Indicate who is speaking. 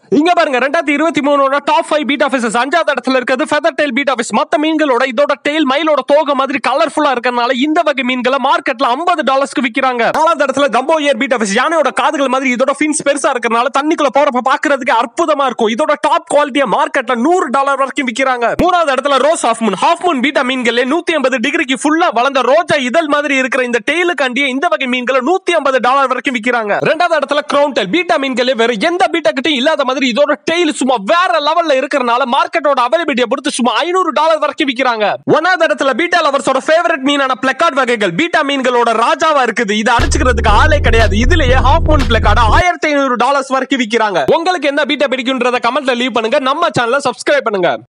Speaker 1: இங்க பாருங்க ரெண்டாயிரத்தி இருபத்தி மூணோட டாப் ஃபைவ் பீட் ஆஃபீஸஸ் அஞ்சாவது இடத்துல இருக்கிறது ஃபெதர் டெயில் பீட் ஆஃபீஸ் மத்த மீன்களோட இதோட டெயில் மயிலோட தோகை மாதிரி கலர்ஃபுல்லா இருக்கறனால இந்த வகை மீன்களை மார்க்கெட்ல 50 டாலர்ஸ்க்கு விக்கிறாங்க நாலாவது இடத்துல ஜம்போ இயர் பீட் ஆஃபீஸ் யானையோட காதுகள் மாதிரி இதோட ஃபின்ஸ் பெருசா இருக்கறனால தண்ணிக்குள்ள போறப்ப பாக்குறதுக்கு அற்புதமா இருக்கும் இதோட டாப் குவாலிட்டியா மார்க்கெட்ல நூறு டாலர் வரைக்கும் விக்கிறாங்க மூணாவது இடத்துல rose half moon half moon betta மீன்களே நூத்தி ஐம்பது டிகிரிக்கு ஃபுல்லா வளர்ந்த ரோஜா இதழ் மாதிரி இருக்கிற இந்த டெயிலுக்காண்டிய இந்த வகை மீன்களை நூத்தி ஐம்பது டாலர் வரைக்கும் விக்கிறாங்க ரெண்டாவது இடத்துல கிரௌன் டெயில் பீட்டா மீன்களே வேற எந்த பீட்டா கிட்டையும் இல்லாத மாதிரி இதோட டெயில் சும்மா வேற லெவல்ல இருக்கறனால மார்க்கெட்டோட அவைலபிலிட்டியை பொறுத்து சும்மா ஐநூறு டாலர் வரைக்கும் விக்கிறாங்க ஒன்னாவது இடத்துல பீட்டா லவர்ஸோட ஃபேவரட் மீனான பிளக்கார்ட் வகைகள் பீட்டா மீன்களோட ராஜாவா இருக்குது இதை அடிச்சுக்கிறதுக்கு ஆளே கிடையாது இதுலயே ஹாஃப் மூன் பிளக்கார்டு ஆயிரத்தி ஐநூறு டாலர்ஸ் வரைக்கும் விக்கிறாங்க உங்களுக்கு என்ன பீட்டா பிடிக்கும்ன்றத கமெண்ட்ல லீவ் பண்ணுங்க நம்ம சேனலை சப்ஸ்கிரைப் பண்ணுங்க